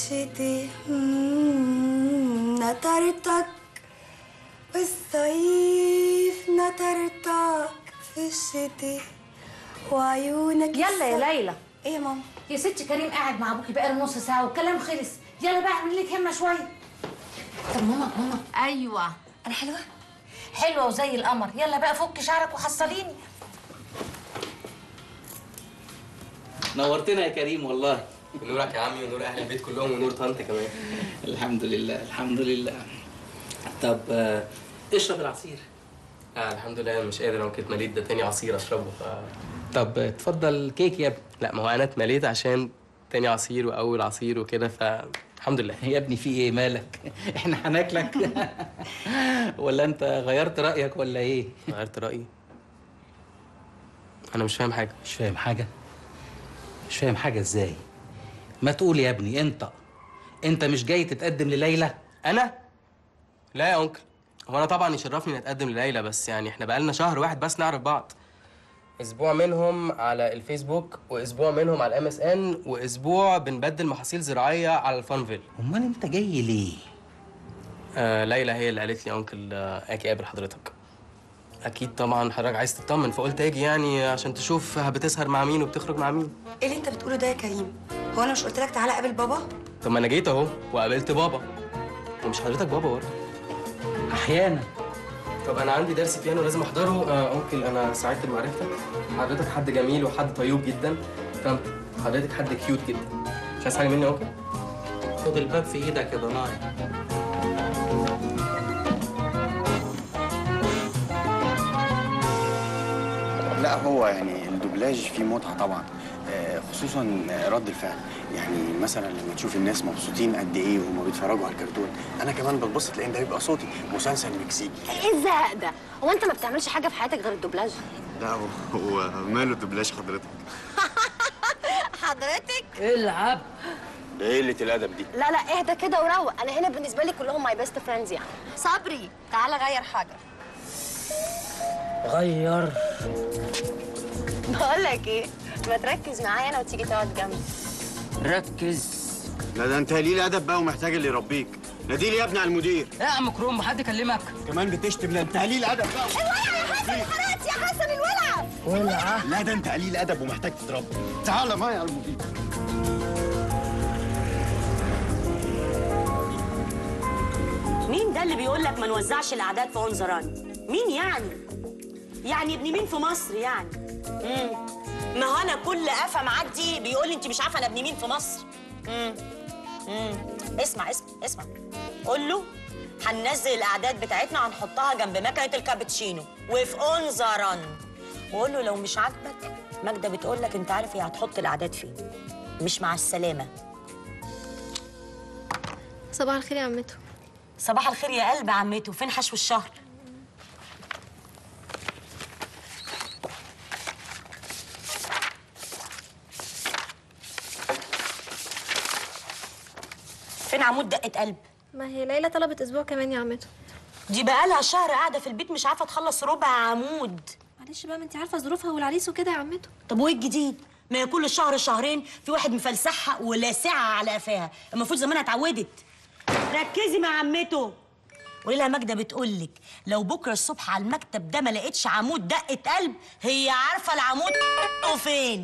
الشتي مم، نطرتك والصيف نطرتك في الشتي وعيونك يلا يا الص- ليلى ايه يا ماما يا ستي كريم قاعد مع ابوكي بقاله نص ساعه والكلام خلص يلا بقى اعمل لك همه شويه طب ماما ماما ايوه انا حلوه حلوه وزي القمر يلا بقى فك شعرك وحصليني نورتنا يا كريم والله ونورك يا عمي ونور اهل البيت كلهم ونور طنط كمان الحمد لله الحمد لله طب آه، اشرب العصير آه الحمد لله انا مش قادر انا كنت مليت ده تاني عصير اشربه ف طب آه، اتفضل كيك يا ابني لا ما هو انا اتمليت عشان تاني عصير واول عصير وكده فالحمد لله يا ابني في ايه مالك احنا هناكلك ولا انت غيرت رايك ولا ايه غيرت رايي انا مش فاهم حاجه مش فاهم حاجه مش فاهم حاجه ازاي ما تقول يا ابني انت انت مش جاي تتقدم لليلى انا لا يا انكل هو انا طبعا يشرفني نتقدم لليلى بس يعني احنا بقالنا شهر واحد بس نعرف بعض اسبوع منهم على الفيسبوك واسبوع منهم على الام اس ان واسبوع بنبدل محاصيل زراعيه على الفانفيل امال انت جاي ليه آه ليلى هي اللي قالت لي يا انكل آه، اجي اقابل حضرتك اكيد طبعا حضرتك عايز تطمن فقلت اجي يعني عشان تشوف بتسهر مع مين وبتخرج مع مين ايه اللي انت بتقوله ده يا كريم هو انا مش قلت لك تعالى قابل بابا طب ما انا جيت اهو وقابلت بابا ومش حضرتك بابا برضه احيانا طب انا عندي درس بيانو لازم احضره آه انكل انا سعدت بمعرفتك حضرتك حد جميل وحد طيوب جدا فهمت حضرتك حد كيوت جدا مش عايز حاجه مني يا انكل خد الباب في ايدك يا ضناي لا هو يعني الدوبلاج فيه متعة طبعا آه، خصوصا آه، رد الفعل يعني مثلا لما تشوف الناس مبسوطين قد ايه وهم بيتفرجوا على الكرتون انا كمان بتبسط لان ده بيبقى صوتي مسلسل مكسيكي ايه الزهق ده؟ هو انت ما بتعملش حاجه في حياتك غير الدوبلاج؟ لا هو هو ماله الدوبلاج حضرتك حضرتك؟ العب ده ايه قلة الادب دي لا لا اهدى كده وروق انا هنا بالنسبه لي كلهم ماي بيست فريندز يعني صبري تعالى غير حاجه غير بقول لك ايه ما تركز معايا انا وتيجي تقعد جنبي ركز لا ده انت قليل ادب بقى ومحتاج اللي يربيك ناديلي يا ابني على المدير يا عم كروم حد كلمك كمان بتشتم لا انت قليل ادب بقى خلاص يا حسن الولع ولعه لا ده انت قليل ادب ومحتاج تتربى تعالى معايا على المدير مين ده اللي بيقول لك ما نوزعش الاعداد في اونزران مين يعني يعني ابن مين في مصر يعني امم ما هو انا كل قفا معدي بيقول لي انت مش عارفه انا ابن مين في مصر امم امم اسمع اسمع اسمع قول له هننزل الاعداد بتاعتنا هنحطها جنب مكنه الكابتشينو وفي اونزران وقول له لو مش عاجبك ماجده بتقول لك انت عارف هي هتحط الاعداد فين مش مع السلامه صباح الخير يا عمته صباح الخير يا قلب عمته فين حشو الشهر فين عمود دقة قلب ما هي ليلى طلبت اسبوع كمان يا عمته دي بقالها شهر قاعدة في البيت مش عارفة تخلص ربع عمود معلش بقى ما انت عارفه ظروفها والعريس وكده يا عمته طب وايه الجديد؟ ما هي كل شهر شهرين في واحد مفلسحها ولاسعها على قفاها المفروض زمانها اتعودت ركزي مع عمته قولي لها ماجده بتقول لك لو بكره الصبح على المكتب ده ما لقيتش عمود دقه قلب هي عارفه العمود فين